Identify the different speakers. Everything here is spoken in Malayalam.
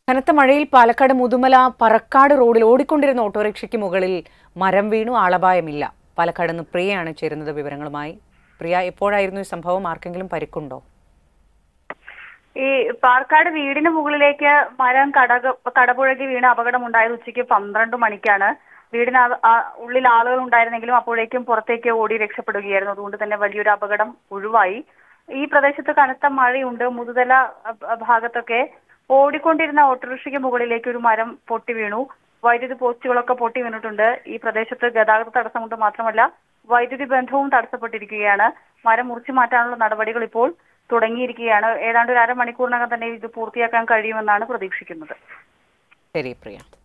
Speaker 1: കനത്ത മഴയിൽ പാലക്കാട് മുതുമല പറക്കാട് റോഡിൽ ഓടിക്കൊണ്ടിരുന്ന ഓട്ടോറിക്ഷയ്ക്ക് മുകളിൽ മരം വീണു ആളപായമില്ല പാലക്കാട് നിന്ന് പ്രിയയാണ് ചേരുന്നത് വിവരങ്ങളുമായി പ്രിയ എപ്പോഴായിരുന്നു ഈ സംഭവം ആർക്കെങ്കിലും പരിക്കുണ്ടോ
Speaker 2: ഈ പാർക്കാട് വീടിന് മുകളിലേക്ക് മരം കടക കടപുഴകി വീണ് അപകടമുണ്ടായത് ഉച്ചയ്ക്ക് പന്ത്രണ്ട് മണിക്കാണ് വീടിന് ആ- ആ ഉള്ളിൽ ആളുകൾ ഉണ്ടായിരുന്നെങ്കിലും അപ്പോഴേക്കും പുറത്തേക്ക് ഓടി രക്ഷപ്പെടുകയായിരുന്നു അതുകൊണ്ട് തന്നെ വലിയൊരു അപകടം ഒഴിവായി ഈ പ്രദേശത്ത് കനത്ത മഴയുണ്ട് മുതുതല അ- ഭാഗത്തൊക്കെ ഓടിക്കൊണ്ടിരുന്ന ഓട്ടോറിക്ഷയ്ക്ക് മുകളിലേക്ക് ഒരു മരം പൊട്ടി വീണു വൈദ്യുതി പോസ്റ്റുകളൊക്കെ പൊട്ടി വീണിട്ടുണ്ട് ഈ പ്രദേശത്ത് ഗതാഗത തടസ്സമുണ്ട് മാത്രമല്ല വൈദ്യുതി ബന്ധവും തടസ്സപ്പെട്ടിരിക്കുകയാണ് മരം മുറിച്ചു മാറ്റാനുള്ള നടപടികൾ ഇപ്പോൾ തുടങ്ങിയിരിക്കുകയാണ് ഏതാണ്ട് ഒരു അരമണിക്കൂറിനകം തന്നെ ഇത് പൂർത്തിയാക്കാൻ കഴിയുമെന്നാണ് പ്രതീക്ഷിക്കുന്നത്
Speaker 1: ശരി പ്രിയ